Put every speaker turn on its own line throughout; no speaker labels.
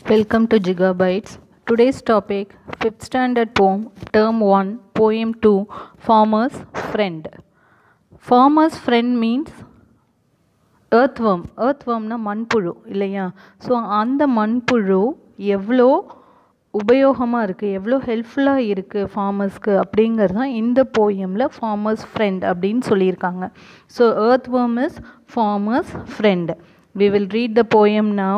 Welcome to Gigabytes. Today's topic 5th standard poem, term 1, poem 2, Farmer's Friend. Farmer's Friend means earthworm. earthwormனா மண்புழு இல்லையா so அந்த மண்புழு எவ்வளோ உபயோகமாக இருக்குது எவ்வளோ ஹெல்ப்ஃபுல்லாக இருக்குது ஃபார்மர்ஸ்க்கு அப்படிங்கிறது தான் இந்த போயமில் ஃபார்மர்ஸ் ஃப்ரெண்ட் அப்படின்னு சொல்லியிருக்காங்க so earthworm is farmer's friend. We will read the poem now.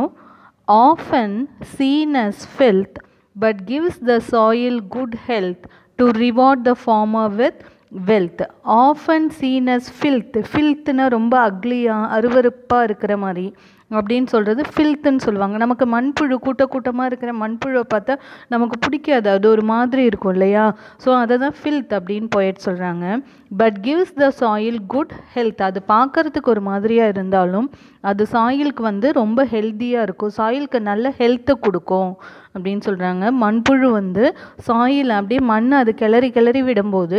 Often seen as filth, but gives the soil good health to reward the farmer with wealth. Often seen as filth. filthனா ரொம்ப அக்லியாக அருவருப்பாக இருக்கிற மாதிரி அப்படின்னு சொல்கிறது ஃபில்த்துன்னு சொல்லுவாங்க நமக்கு மண்புழு கூட்ட கூட்டமாக இருக்கிற மண்புழுவை பார்த்தா நமக்கு பிடிக்காது அது ஒரு மாதிரி இருக்கும் இல்லையா ஸோ அதை தான் ஃபில்த் அப்படின்னு போயிட்டு சொல்கிறாங்க but gives the soil good health அது பார்க்கறதுக்கு ஒரு மாதிரியாக இருந்தாலும் அது சாயிலுக்கு வந்து ரொம்ப ஹெல்த்தியாக இருக்கும் சாயிலுக்கு நல்ல ஹெல்த்தை கொடுக்கும் அப்படின்னு சொல்கிறாங்க மண்புழு வந்து சாயில் அப்படியே மண் அது கிளறி கிளறி விடும்போது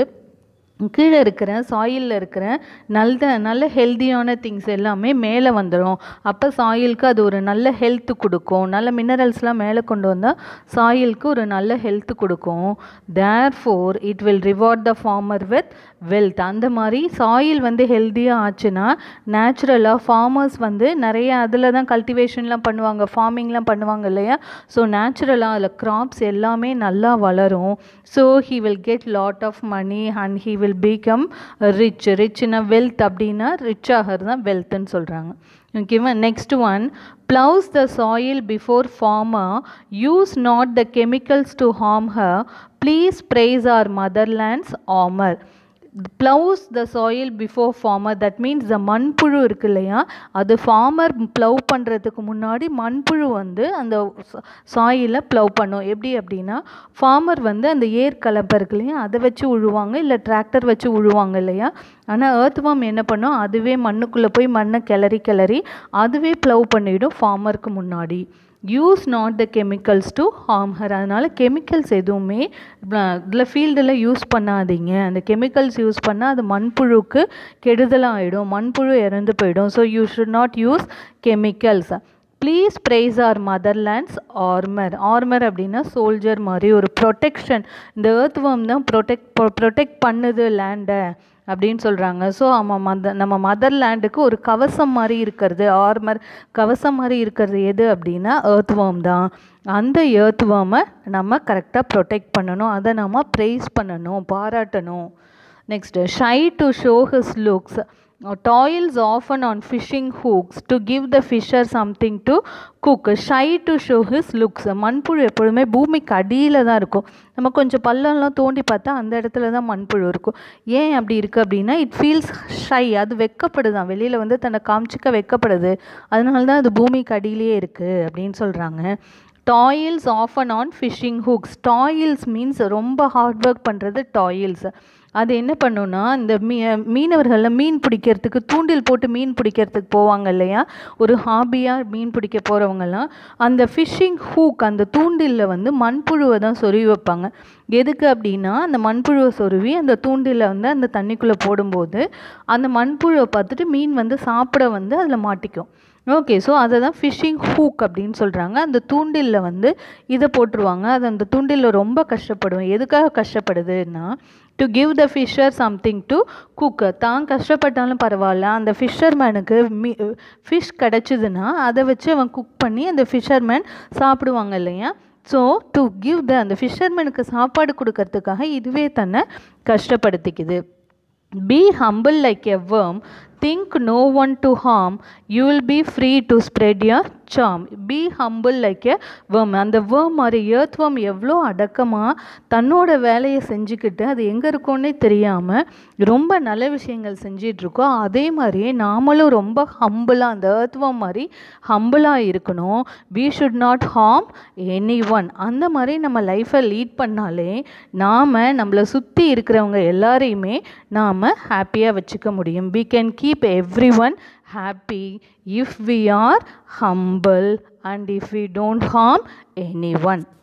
கீழே இருக்கிற சாயிலில் இருக்கிற நல்ல நல்ல ஹெல்த்தியான திங்ஸ் எல்லாமே மேலே வந்துடும் அப்போ சாயிலுக்கு அது ஒரு நல்ல ஹெல்த் கொடுக்கும் நல்ல மினரல்ஸ்லாம் மேலே கொண்டு வந்தால் சாயிலுக்கு ஒரு நல்ல ஹெல்த் கொடுக்கும் therefore it will reward the farmer with wealth அந்த மாதிரி சாயில் வந்து ஹெல்த்தியாக ஆச்சுன்னா நேச்சுரலாக ஃபார்மர்ஸ் வந்து நிறைய அதில் தான் கல்டிவேஷன்லாம் பண்ணுவாங்க ஃபார்மிங்லாம் பண்ணுவாங்க இல்லையா ஸோ நேச்சுரலாக அதில் க்ராப்ஸ் எல்லாமே நல்லா வளரும் so he will get lot of money and he will become rich ரிச்னா வெல்த் அப்படின்னா ரிச் ஆகிறது தான் வெல்த்துன்னு சொல்கிறாங்க ஓகேவா next one plows the soil before farmer use not the chemicals to harm her please praise our motherland's armor plows the soil before farmer that means the மண்புழு இருக்கு இல்லையா அது ஃபார்மர் ப்ளவ் பண்ணுறதுக்கு முன்னாடி மண்புழு வந்து அந்த சாயிலை ப்ளவ் பண்ணும் எப்படி அப்படின்னா ஃபார்மர் வந்து அந்த ஏர் கலப்பை இருக்கு இல்லையா அதை வச்சு உழுவாங்க இல்லை டிராக்டர் வச்சு உழுவாங்க இல்லையா ஆனால் ஏர்த்வாம் என்ன பண்ணும் அதுவே மண்ணுக்குள்ளே போய் மண்ணை கிளறி கிளறி அதுவே ப்ளவ் பண்ணிவிடும் ஃபார்மருக்கு முன்னாடி use not the chemicals to harm her அதனால் கெமிக்கல்ஸ் எதுவுமே இதில் ஃபீல்டில் யூஸ் பண்ணாதீங்க அந்த கெமிக்கல்ஸ் யூஸ் பண்ணால் அது மண்புழுக்கு கெடுதலாக ஆகிடும் மண்புழு இறந்து போயிடும் so you should not use chemicals please praise our motherland's armour armour அப்படின்னா சோல்ஜர் மாதிரி ஒரு ப்ரொடெக்ஷன் இந்த ஏர்த்வம் தான் ப்ரொடெக்ட் ப்ரொடெக்ட் பண்ணுது லேண்டை அப்படின்னு சொல்கிறாங்க ஸோ நம்ம மத நம்ம மதர்லேண்டுக்கு ஒரு கவசம் மாதிரி இருக்கிறது ஆர்மர் கவசம் மாதிரி இருக்கிறது எது அப்படின்னா ஏர்த்வாம் தான் அந்த ஏர்த்வாமை நம்ம கரெக்டாக ப்ரொடெக்ட் பண்ணணும் அதை நம்ம ப்ரைஸ் பண்ணணும் பாராட்டணும் next shy to show his looks toils often on fishing hooks to give the fisher something to cook shy to show his looks மண்புழு எப்பொழுதுமே பூமிக்கு அடியில் தான் இருக்கும் நம்ம கொஞ்சம் பள்ளம்லாம் தோண்டி பார்த்தா அந்த இடத்துல தான் மண்புழு இருக்கும் ஏன் அப்படி இருக்குது அப்படின்னா இட் ஃபீல்ஸ் ஷை அது வெக்கப்படுதான் வெளியில் வந்து தன்னை காமிச்சிக்க வெக்கப்படுது அதனால தான் அது பூமிக்கு அடியிலேயே இருக்குது அப்படின்னு சொல்கிறாங்க toils often on fishing hooks toils means ரொம்ப ஹார்ட் ஒர்க் பண்ணுறது டாயில்ஸ் அது என்ன பண்ணுன்னா இந்த மீ மீனவர்களில் மீன் பிடிக்கிறதுக்கு தூண்டில் போட்டு மீன் பிடிக்கிறதுக்கு போவாங்க இல்லையா ஒரு ஹாபியாக மீன் பிடிக்க போகிறவங்கலாம் அந்த ஃபிஷ்ஷிங் ஹூக் அந்த தூண்டிலில் வந்து மண்புழுவை தான் சொருவி வைப்பாங்க எதுக்கு அப்படின்னா அந்த மண்புழுவை சொருவி அந்த தூண்டிலில் வந்து அந்த தண்ணிக்குள்ளே போடும்போது அந்த மண்புழுவை பார்த்துட்டு மீன் வந்து சாப்பிட வந்து அதில் மாட்டிக்கும் ஓகே ஸோ அதை தான் ஃபிஷ்ஷிங் ஹூக் அப்படின்னு சொல்கிறாங்க அந்த தூண்டிலில் வந்து இதை போட்டுருவாங்க அது அந்த தூண்டிலில் ரொம்ப கஷ்டப்படும் எதுக்காக கஷ்டப்படுதுன்னா to give the fisher something to cook தான் கஷ்டப்பட்டாலும் பரவாயில்ல அந்த ஃபிஷர்மேனுக்கு மீ ஃபிஷ் கிடச்சிதுன்னா அதை வச்சு அவன் குக் பண்ணி அந்த ஃபிஷர்மேன் சாப்பிடுவாங்க இல்லையா ஸோ டு கிவ் த அந்த ஃபிஷர்மேனுக்கு சாப்பாடு கொடுக்கறதுக்காக இதுவே தன்னை கஷ்டப்படுத்திக்குது be humble like a worm think no one to harm you will be free to spread your charm be humble like a worm அந்த வேர்ம் மாதிரி ஏர்த்வம் எவ்வளோ அடக்கமாக தன்னோட வேலையை செஞ்சுக்கிட்டு அது எங்கே இருக்கோன்னே தெரியாமல் ரொம்ப நல்ல விஷயங்கள் செஞ்சிட்ருக்கோ அதே மாதிரியே நாமளும் ரொம்ப ஹம்பிளாக அந்த ஏர்த்வம் மாதிரி ஹம்பிளாக இருக்கணும் we should not harm anyone அந்த மாதிரி நம்ம லைஃப்பை லீட் பண்ணாலே நாம் நம்மளை சுற்றி இருக்கிறவங்க எல்லாரையுமே நாம் ஹாப்பியாக வச்சுக்க முடியும் we can keep everyone happy if we are humble and if we don't harm anyone